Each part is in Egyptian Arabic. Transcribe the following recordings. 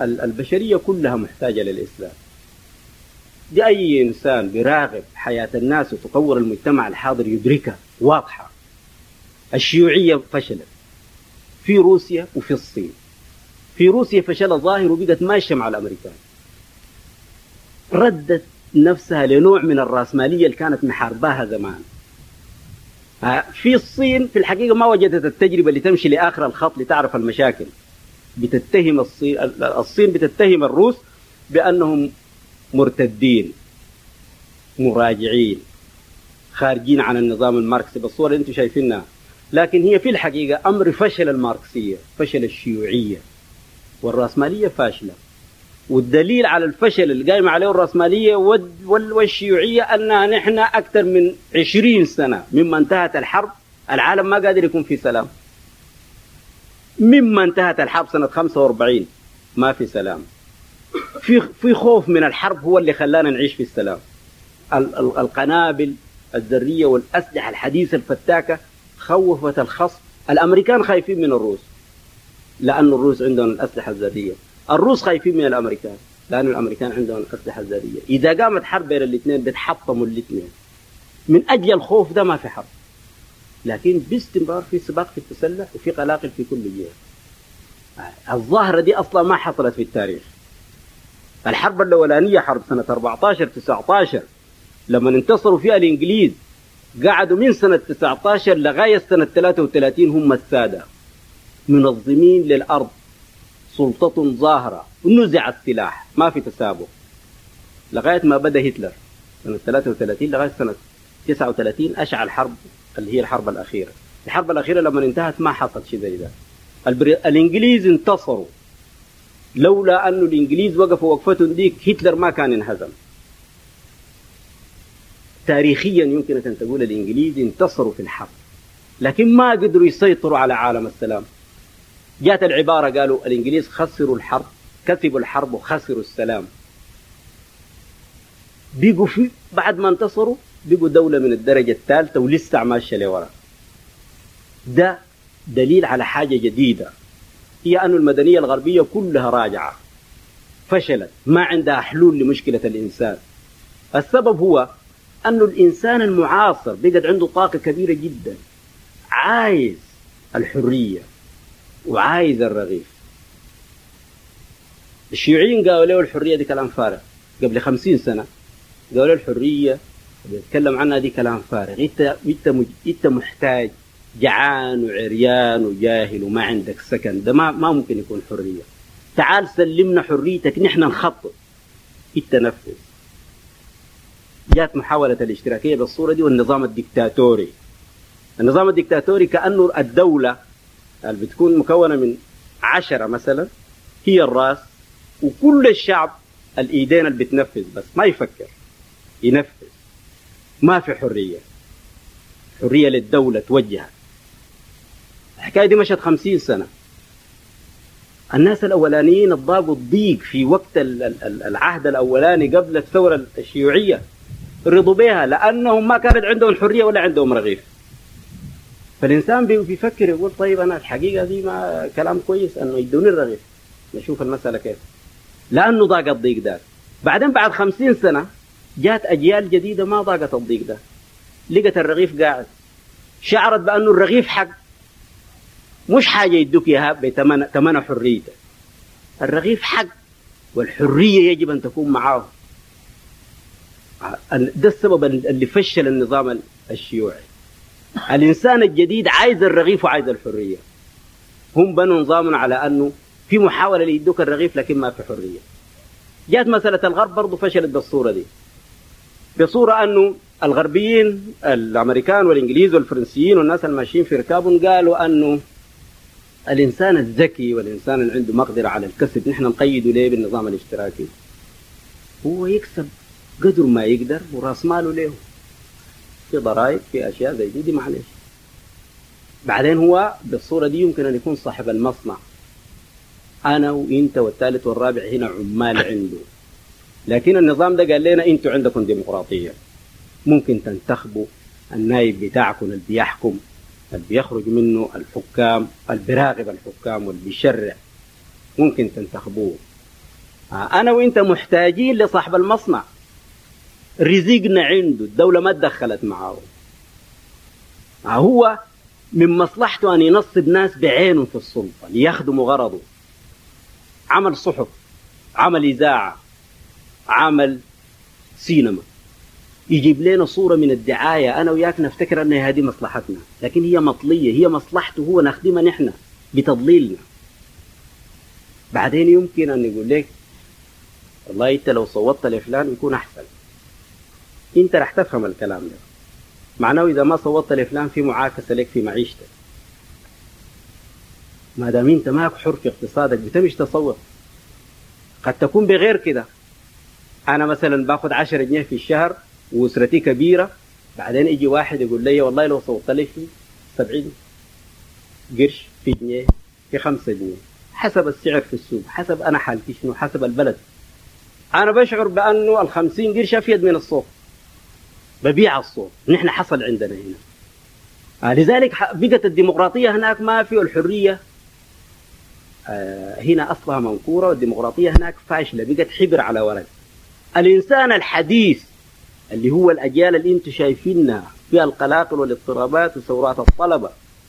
البشرية كلها محتاجة للإسلام دي أي إنسان براغب حياة الناس وتطور المجتمع الحاضر يدركها واضحة الشيوعية فشلت في روسيا وفي الصين في روسيا فشل ظاهر وبقت ماشية مع الأمريكان ردت نفسها لنوع من الرأسمالية اللي كانت محارباها زمان في الصين في الحقيقة ما وجدت التجربة اللي تمشي لآخر الخط لتعرف المشاكل بتتهم الصين الصين بتتهم الروس بأنهم مرتدين مراجعين خارجين عن النظام الماركسي بالصورة اللي انتم شايفينها لكن هي في الحقيقة أمر فشل الماركسية فشل الشيوعية والرأسمالية فاشلة والدليل على الفشل اللي قايمة عليه الرأسمالية والشيوعية أنها نحن أكثر من عشرين سنة مما انتهت الحرب العالم ما قادر يكون في سلام مما انتهت الحرب سنة 45 ما في سلام في في خوف من الحرب هو اللي خلانا نعيش في السلام القنابل الذرية والأسلحة الحديثة الفتاكة خوفت الخصم الأمريكان خايفين من الروس لأن الروس عندهم الأسلحة الذرية الروس خايفين من الأمريكان لأن الأمريكان عندهم الأسلحة الذرية إذا قامت حرب بين الاثنين بتحطموا الاثنين من أجل الخوف ده ما في حرب لكن باستمرار في سباق في التسلح وفي قلاقل في كل جهة الظاهرة دي أصلا ما حصلت في التاريخ الحرب الأولانية حرب سنة 14 19 لما انتصروا فيها الإنجليز قعدوا من سنة 19 لغاية سنة 33 هم السادة منظمين للأرض سلطة ظاهرة ونزع السلاح ما في تسابق لغاية ما بدأ هتلر سنة 33 لغاية سنة 39 أشعل الحرب اللي هي الحرب الأخيرة الحرب الأخيرة لما انتهت ما حصل شيء زي ده البري... الإنجليز انتصروا لولا أن الإنجليز وقفوا وقفتهم ديك هتلر ما كان انهزم تاريخيا يمكن أن تقول الإنجليز انتصروا في الحرب لكن ما قدروا يسيطروا على عالم السلام جاءت العبارة قالوا الإنجليز خسروا الحرب كسبوا الحرب وخسروا السلام بيقوا في بعد ما انتصروا بقوا دولة من الدرجة الثالثة ولسه ماشية لورا ده دليل على حاجة جديدة هي أن المدنية الغربية كلها راجعة فشلت ما عندها حلول لمشكلة الإنسان السبب هو أن الإنسان المعاصر بقت عنده طاقة كبيرة جدا عايز الحرية وعايز الرغيف الشيوعيين قالوا له الحرية دي كلام فارغ قبل خمسين سنة قالوا له الحرية بيتكلم عنها دي كلام فارغ انت انت انت محتاج جعان وعريان وجاهل وما عندك سكن ده ما ما ممكن يكون حريه تعال سلمنا حريتك نحن نخطط انت نفذ جات محاولة الاشتراكية بالصورة دي والنظام الدكتاتوري النظام الدكتاتوري كأنه الدولة اللي بتكون مكونة من عشرة مثلا هي الراس وكل الشعب الإيدين اللي بتنفذ بس ما يفكر ينفذ ما في حرية حرية للدولة توجهها الحكاية دي مشت خمسين سنة الناس الأولانيين الضاقوا الضيق في وقت العهد الأولاني قبل الثورة الشيوعية رضوا بها لأنهم ما كانت عندهم حرية ولا عندهم رغيف فالإنسان بيفكر يقول طيب أنا الحقيقة دي ما كلام كويس أنه يدوني الرغيف نشوف المسألة كيف لأنه ضاق الضيق ده بعدين بعد خمسين سنة جات أجيال جديدة ما ضاقت الضيق ده لقت الرغيف قاعد شعرت بأنه الرغيف حق مش حاجة يدوك إياها بثمن ثمن حريتك الرغيف حق والحرية يجب أن تكون معاه ده السبب اللي فشل النظام الشيوعي الإنسان الجديد عايز الرغيف وعايز الحرية هم بنوا نظام على أنه في محاولة ليدوك الرغيف لكن ما في حرية جات مسألة الغرب برضه فشلت بالصورة دي بصورة أنه الغربيين الأمريكان والإنجليز والفرنسيين والناس الماشيين في ركابهم قالوا أنه الإنسان الذكي والإنسان اللي عنده مقدرة على الكسب نحن نقيده ليه بالنظام الاشتراكي هو يكسب قدر ما يقدر وراس ماله له في ضرائب في أشياء زي دي, دي معلش بعدين هو بالصورة دي يمكن أن يكون صاحب المصنع أنا وإنت والثالث والرابع هنا عمال عنده لكن النظام ده قال لنا أنتوا عندكم ديمقراطية ممكن تنتخبوا النايب بتاعكم اللي بيحكم اللي بيخرج منه الحكام اللي بيراقب الحكام واللي بيشرع ممكن تنتخبوه أنا وأنت محتاجين لصاحب المصنع رزقنا عنده الدولة ما تدخلت معه هو من مصلحته أن ينصب ناس بعينه في السلطة ليخدموا غرضه عمل صحف عمل إذاعة عمل سينما يجيب لنا صورة من الدعاية أنا وياك نفتكر أن هذه مصلحتنا لكن هي مطلية هي مصلحته هو نخدمها نحن بتضليلنا بعدين يمكن أن يقول لك والله أنت لو صوتت لفلان يكون أحسن أنت رح تفهم الكلام ده معناه إذا ما صوتت لفلان في معاكسة لك في معيشتك ما دام أنت ماك حر في اقتصادك بتمشي تصوت قد تكون بغير كده أنا مثلا باخذ 10 جنيه في الشهر وأسرتي كبيرة بعدين يجي واحد يقول لي والله لو صوت لي في 70 قرش في جنيه في 5 جنيه حسب السعر في السوق حسب أنا حالتي شنو حسب البلد أنا بشعر بأنه ال 50 قرش أفيد من الصوت ببيع الصوت نحن حصل عندنا هنا آه لذلك بقت الديمقراطية هناك ما في الحرية آه هنا أصلها منكورة والديمقراطية هناك فاشلة بقت حبر على ورق الإنسان الحديث اللي هو الأجيال اللي أنتم شايفينها فيها القلاقل والاضطرابات وثورات الطلبة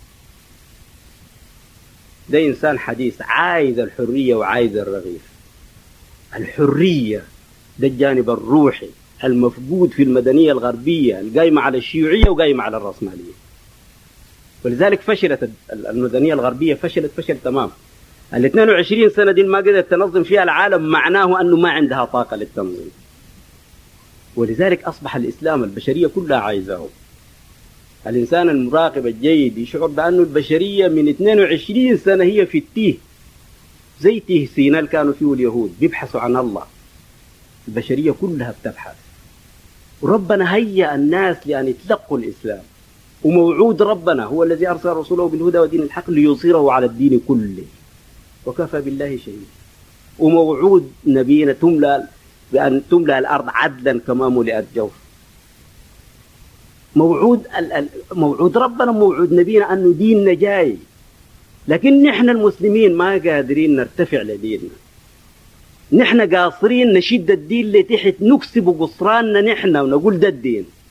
ده إنسان حديث عايز الحرية وعايز الرغيف الحرية ده الجانب الروحي المفقود في المدنية الغربية القايمة على الشيوعية وقايمة على الرأسمالية ولذلك فشلت المدنية الغربية فشلت فشل تمام ال 22 سنة دي ما قدرت تنظم فيها العالم معناه أنه ما عندها طاقة للتنظيم ولذلك أصبح الإسلام البشرية كلها عايزاه الإنسان المراقب الجيد يشعر بأنه البشرية من 22 سنة هي في التيه زي تيه سيناء كانوا فيه اليهود بيبحثوا عن الله البشرية كلها بتبحث وربنا هيأ الناس لأن يتلقوا الإسلام وموعود ربنا هو الذي أرسل رسوله بالهدى ودين الحق ليظهره على الدين كله وكفى بالله شهيدا وموعود نبينا تملأ بأن تملأ الأرض عدلا كما ملئت جوف موعود موعود ربنا موعود نبينا أنه ديننا جاي لكن نحن المسلمين ما قادرين نرتفع لديننا نحن قاصرين نشد الدين لتحت نكسب قصراننا نحن ونقول ده الدين